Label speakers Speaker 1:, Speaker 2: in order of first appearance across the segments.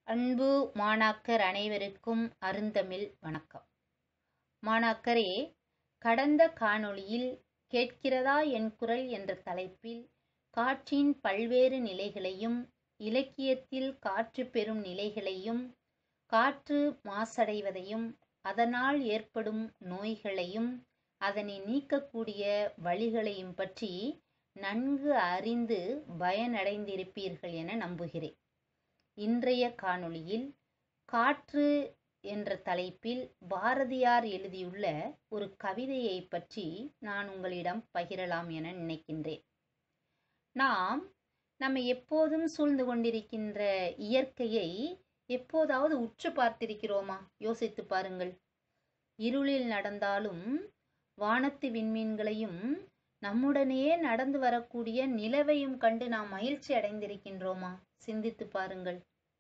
Speaker 1: அன்பு மாணாக்கர் அனைவருக்கும் அருந்தமிழ் வணக்கம் மாணாக்கரே கடந்த காணொளியில் கேட்கிறதா என் குரல் என்ற தலைப்பில் காற்றின் பல்வேறு நிலைகளையும் இலக்கியத்தில் காற்று பெறும் நிலைகளையும் காற்று மாசடைவதையும் அதனால் ஏற்படும் நோய்களையும் அதனை நீக்கக்கூடிய வழிகளையும் பற்றி நன்கு அறிந்து பயனடைந்திருப்பீர்கள் என நம்புகிறேன் இன்றைய காணொளியில் காற்று என்ற தலைப்பில் பாரதியார் எழுதியுள்ள ஒரு கவிதையை பற்றி நான் உங்களிடம் பகிரலாம் என நினைக்கின்றேன் நாம் நம்ம எப்போதும் சூழ்ந்து கொண்டிருக்கின்ற இயற்கையை எப்போதாவது உற்று பார்த்திருக்கிறோமா யோசித்து பாருங்கள் இருளில் நடந்தாலும் வானத்து விண்மீன்களையும் நம்முடனே நடந்து வரக்கூடிய நிலவையும் கண்டு நாம் மகிழ்ச்சி அடைந்திருக்கின்றோமா சிந்தித்து பாருங்கள்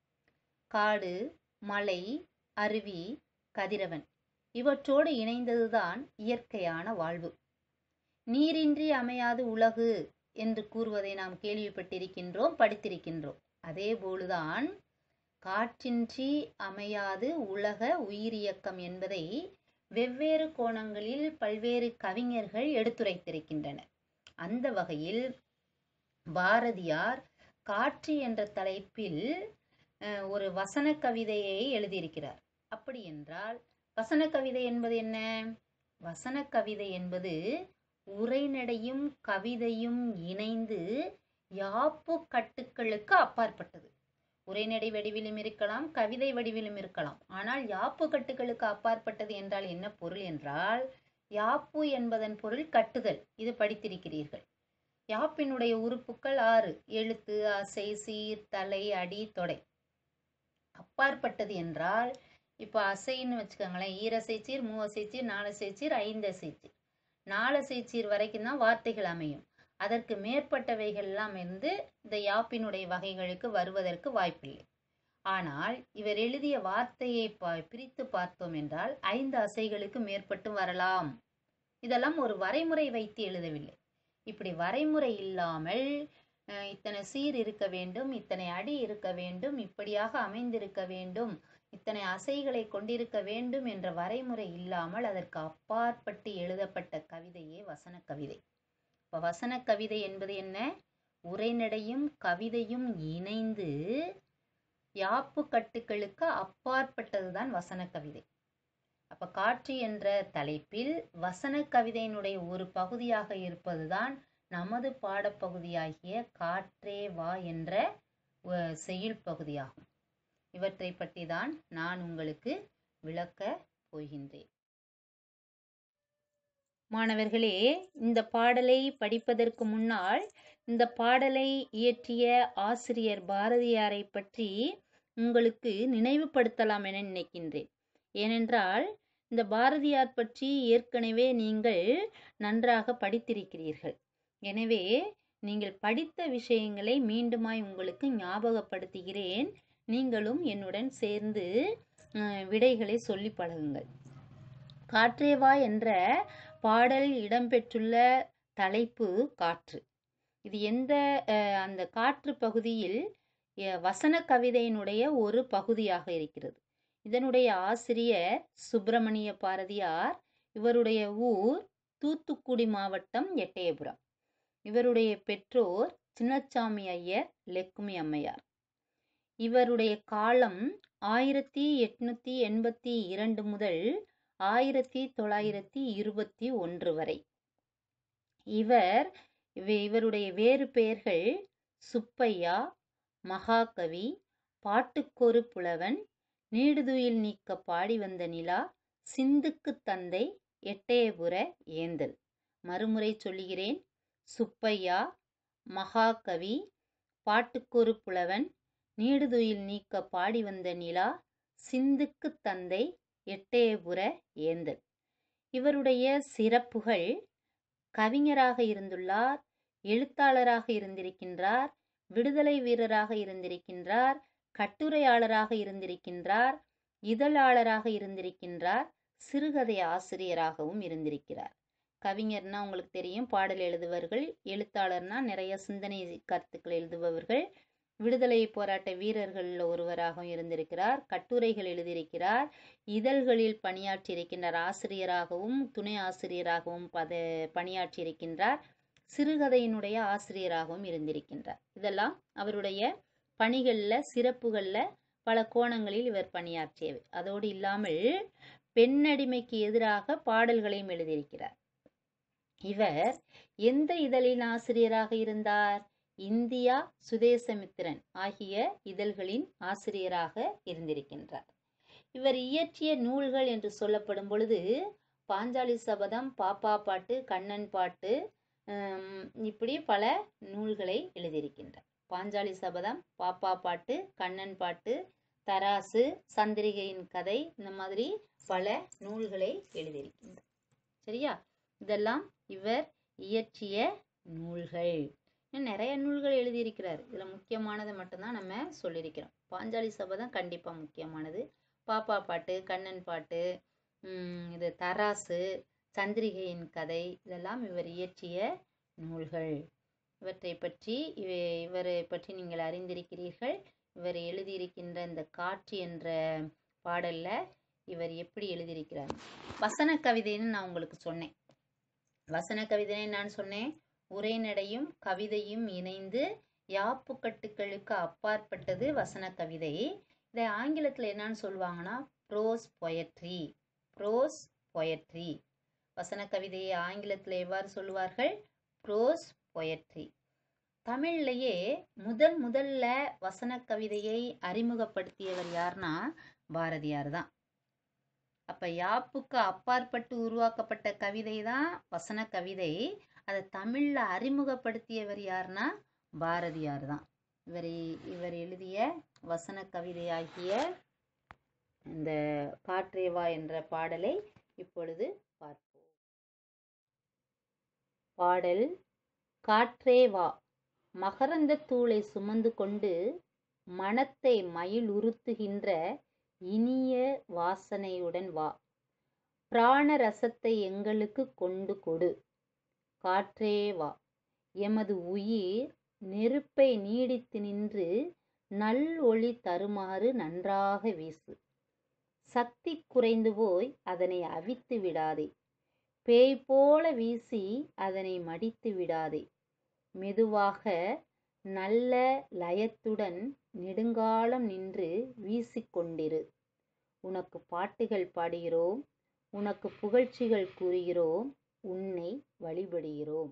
Speaker 1: காடு மலை அருவி கதிரவன் இவற்றோடு இணைந்ததுதான் இயற்கையான வாழ்வு நீரின்றி அமையாது உலகு என்று கூறுவதை நாம் கேள்விப்பட்டிருக்கின்றோம் படித்திருக்கின்றோம் அதே போலுதான் காற்றின்றி அமையாது உலக உயிரியக்கம் என்பதை வெவ்வேறு கோணங்களில் பல்வேறு கவிஞர்கள் எடுத்துரைத்திருக்கின்றனர் அந்த வகையில் பாரதியார் காற்று என்ற தலைப்பில் ஒரு வசன கவிதையை எழுதியிருக்கிறார் அப்படி என்றால் வசன கவிதை என்பது என்ன வசன கவிதை என்பது உரைநடையும் கவிதையும் இணைந்து யாப்பு கட்டுக்களுக்கு அப்பாற்பட்டது உரைநடை வடிவிலும் இருக்கலாம் கவிதை வடிவிலும் இருக்கலாம் ஆனால் யாப்பு கட்டுகளுக்கு அப்பாற்பட்டது என்றால் என்ன பொருள் என்றால் யாப்பு என்பதன் பொருள் கட்டுதல் இது படித்திருக்கிறீர்கள் யாப்பினுடைய உறுப்புகள் ஆறு எழுத்து அசை சீர் தலை அடி தொடை அப்பாற்பட்டது என்றால் இப்போ அசைன்னு வச்சுக்கோங்களேன் ஈரசை சீர் மூவசை சீர் நாலசை சீர் ஐந்தசை சீர் நாலசை சீர் வரைக்கும் தான் வார்த்தைகள் அமையும் அதற்கு மேற்பட்டவைகள் எல்லாம் இருந்து இந்த யாப்பினுடைய வகைகளுக்கு வருவதற்கு வாய்ப்பில்லை ஆனால் இவர் எழுதிய வார்த்தையை பிரித்து பார்த்தோம் என்றால் ஐந்து அசைகளுக்கு மேற்பட்டு வரலாம் இதெல்லாம் ஒரு வரைமுறை வைத்து எழுதவில்லை இப்படி வரைமுறை இல்லாமல் இத்தனை சீர் இருக்க வேண்டும் இத்தனை அடி இருக்க வேண்டும் இப்படியாக அமைந்திருக்க வேண்டும் இத்தனை அசைகளை கொண்டிருக்க வேண்டும் என்ற வரைமுறை இல்லாமல் அதற்கு அப்பாற்பட்டு எழுதப்பட்ட கவிதையே வசன கவிதை இப்போ வசன கவிதை என்பது என்ன உரைநடையும் கவிதையும் இணைந்து யாப்பு கட்டுக்களுக்கு அப்பாற்பட்டதுதான் வசன கவிதை அப்ப காற்று என்ற தலைப்பில் வசன கவிதையினுடைய ஒரு பகுதியாக இருப்பதுதான் நமது பாடப்பகுதியாகிய காற்றே வா என்ற செயல் பகுதியாகும் இவற்றை பற்றி தான் நான் உங்களுக்கு விளக்க போகின்றேன் மாணவர்களே இந்த பாடலை படிப்பதற்கு முன்னால் இந்த பாடலை இயற்றிய ஆசிரியர் பாரதியாரை பற்றி உங்களுக்கு நினைவுபடுத்தலாம் என நினைக்கின்றேன் ஏனென்றால் இந்த பாரதியார் பற்றி ஏற்கனவே நீங்கள் நன்றாக படித்திருக்கிறீர்கள் எனவே நீங்கள் படித்த விஷயங்களை மீண்டுமாய் உங்களுக்கு ஞாபகப்படுத்துகிறேன் நீங்களும் என்னுடன் சேர்ந்து விடைகளை சொல்லி பழகுங்கள் காற்றேவா என்ற பாடல் இடம்பெற்றுள்ள தலைப்பு காற்று இது எந்த அந்த காற்று பகுதியில் வசன கவிதையினுடைய ஒரு பகுதியாக இருக்கிறது இதனுடைய ஆசிரியர் சுப்பிரமணிய பாரதியார் இவருடைய ஊர் தூத்துக்குடி மாவட்டம் எட்டயபுரம் இவருடைய பெற்றோர் சின்னச்சாமி ஐயர் லெக்குமி அம்மையார் இவருடைய காலம் ஆயிரத்தி எட்நூத்தி எண்பத்தி இரண்டு முதல் ஆயிரத்தி தொள்ளாயிரத்தி இருபத்தி ஒன்று வரை இவர் இவருடைய வேறு பெயர்கள் சுப்பையா மகாகவி பாட்டுக்கொரு புலவன் நீடுதுயில் நீக்க பாடி வந்த நிலா சிந்துக்கு தந்தை எட்டயபுர ஏந்தல் மறுமுறை சொல்லுகிறேன் சுப்பையா மகாகவி பாட்டுக்கொரு புலவன் நீடுதுயில் நீக்க பாடி வந்த நிலா சிந்துக்கு தந்தை எட்டயபுர ஏந்தல் இவருடைய சிறப்புகள் கவிஞராக இருந்துள்ளார் எழுத்தாளராக இருந்திருக்கின்றார் விடுதலை வீரராக இருந்திருக்கின்றார் கட்டுரையாளராக இருந்திருக்கின்றார் இதழாளராக இருந்திருக்கின்றார் சிறுகதை ஆசிரியராகவும் இருந்திருக்கிறார் கவிஞர்னா உங்களுக்கு தெரியும் பாடல் எழுதுவர்கள் எழுத்தாளர்னா நிறைய சிந்தனை கருத்துக்கள் எழுதுபவர்கள் விடுதலை போராட்ட வீரர்களில் ஒருவராகவும் இருந்திருக்கிறார் கட்டுரைகள் எழுதியிருக்கிறார் இதழ்களில் பணியாற்றியிருக்கின்றார் ஆசிரியராகவும் துணை ஆசிரியராகவும் பத பணியாற்றியிருக்கின்றார் சிறுகதையினுடைய ஆசிரியராகவும் இருந்திருக்கின்றார் இதெல்லாம் அவருடைய பணிகளில் சிறப்புகளில் பல கோணங்களில் இவர் பணியாற்றியவை அதோடு இல்லாமல் பெண்ணடிமைக்கு எதிராக பாடல்களையும் எழுதியிருக்கிறார் இவர் எந்த இதழின் ஆசிரியராக இருந்தார் இந்தியா சுதேசமித்திரன் ஆகிய இதழ்களின் ஆசிரியராக இருந்திருக்கின்றார் இவர் இயற்றிய நூல்கள் என்று சொல்லப்படும் பொழுது பாஞ்சாலி சபதம் பாப்பா பாட்டு கண்ணன் பாட்டு இப்படி பல நூல்களை எழுதியிருக்கின்றார் பாஞ்சாலி சபதம் பாப்பா பாட்டு கண்ணன் பாட்டு தராசு சந்திரிகையின் கதை இந்த மாதிரி பல நூல்களை எழுதியிருக்கின்றார் சரியா இதெல்லாம் இவர் இயற்றிய நூல்கள் இன்னும் நிறைய நூல்கள் எழுதியிருக்கிறார் இதில் முக்கியமானதை மட்டும்தான் நம்ம சொல்லியிருக்கிறோம் பாஞ்சாலி சபதம் கண்டிப்பாக முக்கியமானது பாப்பா பாட்டு கண்ணன் பாட்டு இது தராசு சந்திரிகையின் கதை இதெல்லாம் இவர் இயற்றிய நூல்கள் இவற்றை பற்றி இவரை பற்றி நீங்கள் அறிந்திருக்கிறீர்கள் இவர் எழுதியிருக்கின்ற இந்த காற்று என்ற பாடல்ல இவர் எப்படி எழுதியிருக்கிறார் வசன கவிதைன்னு நான் உங்களுக்கு சொன்னேன் வசன கவிதைன்னு நான் சொன்னேன் உரைநடையும் கவிதையும் இணைந்து யாப்புக்கட்டுகளுக்கு அப்பாற்பட்டது வசன கவிதை இதை ஆங்கிலத்தில் என்னன்னு சொல்லுவாங்கன்னா ப்ரோஸ் பொயட்ரி ப்ரோஸ் பொயட்ரி வசன கவிதையை ஆங்கிலத்தில் எவ்வாறு சொல்லுவார்கள் ப்ரோஸ் பொயட்ரி தமிழ்லையே முதல் முதல்ல வசன கவிதையை அறிமுகப்படுத்தியவர் யார்னா பாரதியார் தான் அப்ப யாப்புக்கு அப்பாற்பட்டு உருவாக்கப்பட்ட கவிதை தான் வசன கவிதை அதை தமிழ்ல அறிமுகப்படுத்தியவர் யார்னா பாரதியார் தான் இவர் இவர் எழுதிய வசன கவிதையாகிய இந்த காற்றேவா என்ற பாடலை இப்பொழுது பார்ப்போம் பாடல் காற்றேவா மகரந்த தூளை சுமந்து கொண்டு மனத்தை மயில் உறுத்துகின்ற இனிய வாசனையுடன் வா பிராண ரசத்தை எங்களுக்கு கொண்டு கொடு காற்றே வா எமது உயிர் நெருப்பை நீடித்து நின்று நல் ஒளி தருமாறு நன்றாக வீசு சக்தி குறைந்து போய் அதனை அவித்து விடாதே பேய் போல வீசி அதனை மடித்து விடாதே மெதுவாக நல்ல லயத்துடன் நெடுங்காலம் நின்று வீசிக்கொண்டிரு உனக்கு பாட்டுகள் பாடுகிறோம் உனக்கு புகழ்ச்சிகள் கூறுகிறோம் உன்னை வழிபடுகிறோம்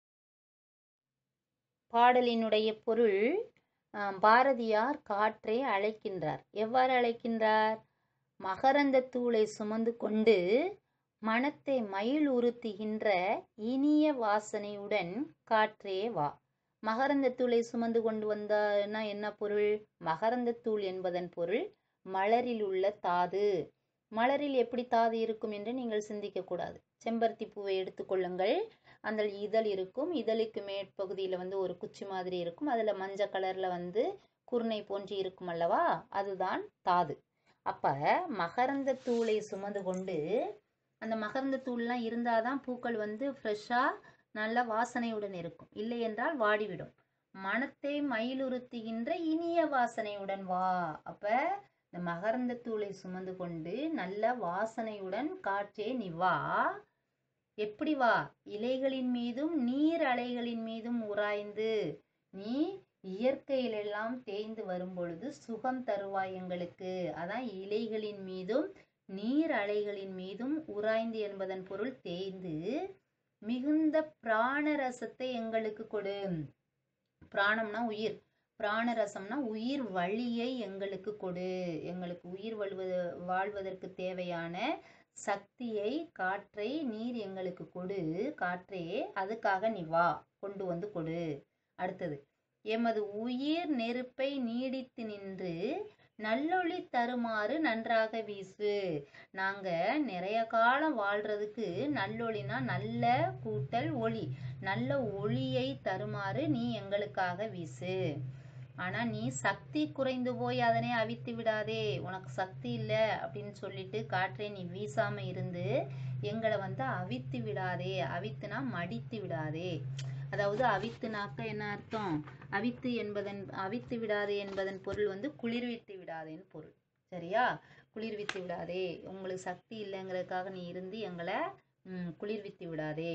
Speaker 1: பாடலினுடைய பொருள் பாரதியார் காற்றை அழைக்கின்றார் எவ்வாறு அழைக்கின்றார் மகரந்த தூளை சுமந்து கொண்டு மனத்தை மயில் உறுத்துகின்ற இனிய வாசனையுடன் காற்றே வா மகரந்த தூளை சுமந்து கொண்டு வந்தான்னா என்ன பொருள் மகரந்த தூள் என்பதன் பொருள் மலரில் உள்ள தாது மலரில் எப்படி தாது இருக்கும் என்று நீங்கள் சிந்திக்க கூடாது செம்பருத்தி பூவை எடுத்துக்கொள்ளுங்கள் அந்த இதழ் இருக்கும் இதழுக்கு மேற்பகுதியில் வந்து ஒரு குச்சி மாதிரி இருக்கும் அதில் மஞ்சள் கலரில் வந்து குருணை போன்று இருக்கும் அல்லவா அதுதான் தாது அப்போ மகரந்த தூளை சுமந்து கொண்டு அந்த மகரந்த தூள்லாம் இருந்தால் தான் பூக்கள் வந்து ஃப்ரெஷ்ஷாக நல்ல வாசனையுடன் இருக்கும் இல்லை என்றால் வாடிவிடும் மனத்தை மயிலுறுத்துகின்ற இனிய வாசனையுடன் வா அப்ப இந்த மகரந்த தூளை சுமந்து கொண்டு நல்ல வாசனையுடன் காற்றே நீ வா எப்படி வா இலைகளின் மீதும் நீர் அலைகளின் மீதும் உராய்ந்து நீ இயற்கையிலெல்லாம் தேய்ந்து வரும் பொழுது சுகம் தருவாய் எங்களுக்கு அதான் இலைகளின் மீதும் நீர் அலைகளின் மீதும் உராய்ந்து என்பதன் பொருள் தேய்ந்து மிகுந்த பிராண ரசத்தை எங்களுக்கு கொடு பிராணம்னா உயிர் பிராணரசம்னா உயிர் வழியை எங்களுக்கு கொடு எங்களுக்கு உயிர் வழுவது வாழ்வதற்கு தேவையான சக்தியை காற்றை நீர் எங்களுக்கு கொடு காற்றே அதுக்காக நீ வா கொண்டு வந்து கொடு அடுத்தது எமது உயிர் நெருப்பை நீடித்து நின்று நல்லொளி தருமாறு நன்றாக வீசு நாங்க நிறைய காலம் வாழ்றதுக்கு நல்லொளினா நல்ல கூட்டல் ஒளி நல்ல ஒளியை தருமாறு நீ எங்களுக்காக வீசு ஆனா நீ சக்தி குறைந்து போய் அதனை அவித்து விடாதே உனக்கு சக்தி இல்லை அப்படின்னு சொல்லிட்டு காற்றை நீ வீசாம இருந்து எங்களை வந்து அவித்து விடாதே அவித்துனா மடித்து விடாதே அதாவது அவித்துனாக்க என்ன அர்த்தம் அவித்து என்பதன் அவித்து விடாதே என்பதன் பொருள் வந்து குளிர்வித்து விடாதேன்னு பொருள் சரியா குளிர்வித்து விடாதே உங்களுக்கு சக்தி இல்லைங்கிறதுக்காக நீ இருந்து எங்களை ம், குளிர்வித்து விடாதே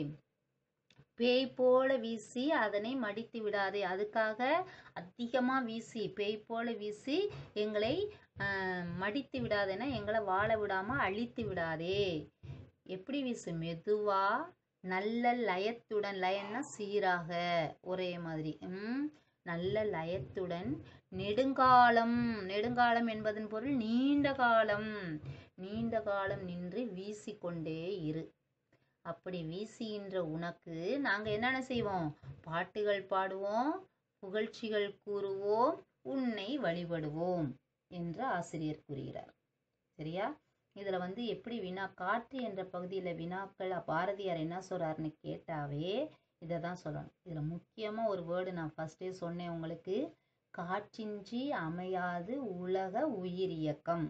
Speaker 1: பேய் போல வீசி அதனை மடித்து விடாதே அதுக்காக அதிகமாக வீசி பேய் போல வீசி எங்களை ஆஹ், மடித்து விடாதேன்னா எங்களை வாழ விடாமல் அழித்து விடாதே எப்படி வீசு மெதுவா நல்ல லயத்துடன் லயம்னா சீராக ஒரே மாதிரி ம் நல்ல லயத்துடன் நெடுங்காலம் நெடுங்காலம் என்பதன் பொருள் நீண்ட காலம் நீண்ட காலம் நின்று வீசிக்கொண்டே இரு அப்படி வீசுகின்ற உனக்கு நாங்கள் என்னென்ன செய்வோம் பாட்டுகள் பாடுவோம் புகழ்ச்சிகள் கூறுவோம் உன்னை வழிபடுவோம் என்று ஆசிரியர் கூறுகிறார் சரியா இதில் வந்து எப்படி வினா காற்று என்ற பகுதியில் வினாக்கள் பாரதியார் என்ன சொல்கிறாருன்னு கேட்டாவே இதை தான் சொல்லணும் இதில் முக்கியமாக ஒரு வேர்டு நான் ஃபஸ்ட்டே சொன்னேன் உங்களுக்கு காற்றின்றி அமையாது உலக உயிரியக்கம்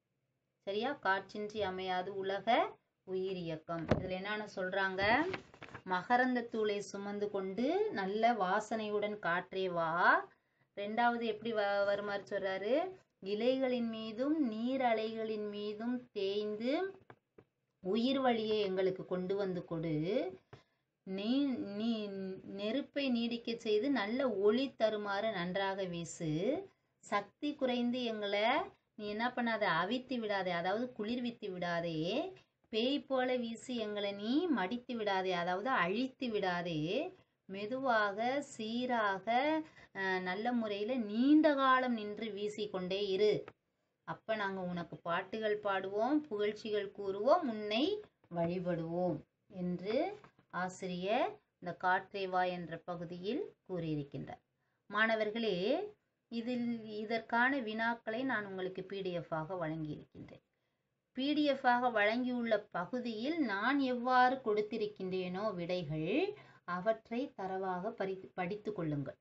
Speaker 1: சரியா காற்றின்றி அமையாது உலக உயிரியக்கம் இதில் என்னென்ன சொல்கிறாங்க மகரந்த தூளை சுமந்து கொண்டு நல்ல வாசனையுடன் காற்றே வா ரெண்டாவது எப்படி வ வருமாறு சொல்கிறாரு இலைகளின் மீதும் நீர் அலைகளின் மீதும் தேய்ந்து உயிர் வழியை எங்களுக்கு கொண்டு வந்து கொடு நீ நீ நெருப்பை நீடிக்க செய்து நல்ல ஒளி தருமாறு நன்றாக வீசு சக்தி குறைந்து எங்களை நீ என்ன பண்ணாத அவித்து விடாதே அதாவது குளிர்வித்து விடாதே பேய் போல வீசி எங்களை நீ மடித்து விடாதே அதாவது அழித்து விடாதே மெதுவாக சீராக அஹ், நல்ல முறையில் நீண்ட காலம் நின்று வீசிக்கொண்டே இரு அப்ப நாங்க உனக்கு பாட்டுகள் பாடுவோம் புகழ்ச்சிகள் கூறுவோம் உன்னை வழிபடுவோம் என்று ஆசிரியர் இந்த காற்றேவா என்ற பகுதியில் கூறியிருக்கின்றார் மாணவர்களே இதில் இதற்கான வினாக்களை நான் உங்களுக்கு பிடிஎஃபாக வழங்கியிருக்கின்றேன் பிடிஎஃபாக வழங்கியுள்ள பகுதியில் நான் எவ்வாறு கொடுத்திருக்கின்றேனோ விடைகள் அவற்றை தரவாக பரி படித்து கொள்ளுங்கள்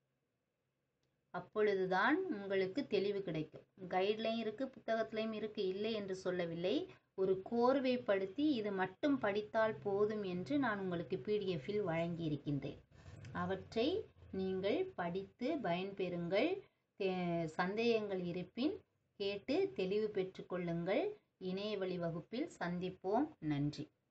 Speaker 1: அப்பொழுதுதான் உங்களுக்கு தெளிவு கிடைக்கும் கைட்லையும் இருக்கு புத்தகத்திலையும் இருக்கு இல்லை என்று சொல்லவில்லை ஒரு கோர்வைப்படுத்தி இது மட்டும் படித்தால் போதும் என்று நான் உங்களுக்கு பிடிஎஃப்பில் வழங்கியிருக்கின்றேன் அவற்றை நீங்கள் படித்து பயன்பெறுங்கள் தே- சந்தேகங்கள் இருப்பின் கேட்டு தெளிவு பெற்றுக்கொள்ளுங்கள் இணையவழி வகுப்பில் சந்திப்போம் நன்றி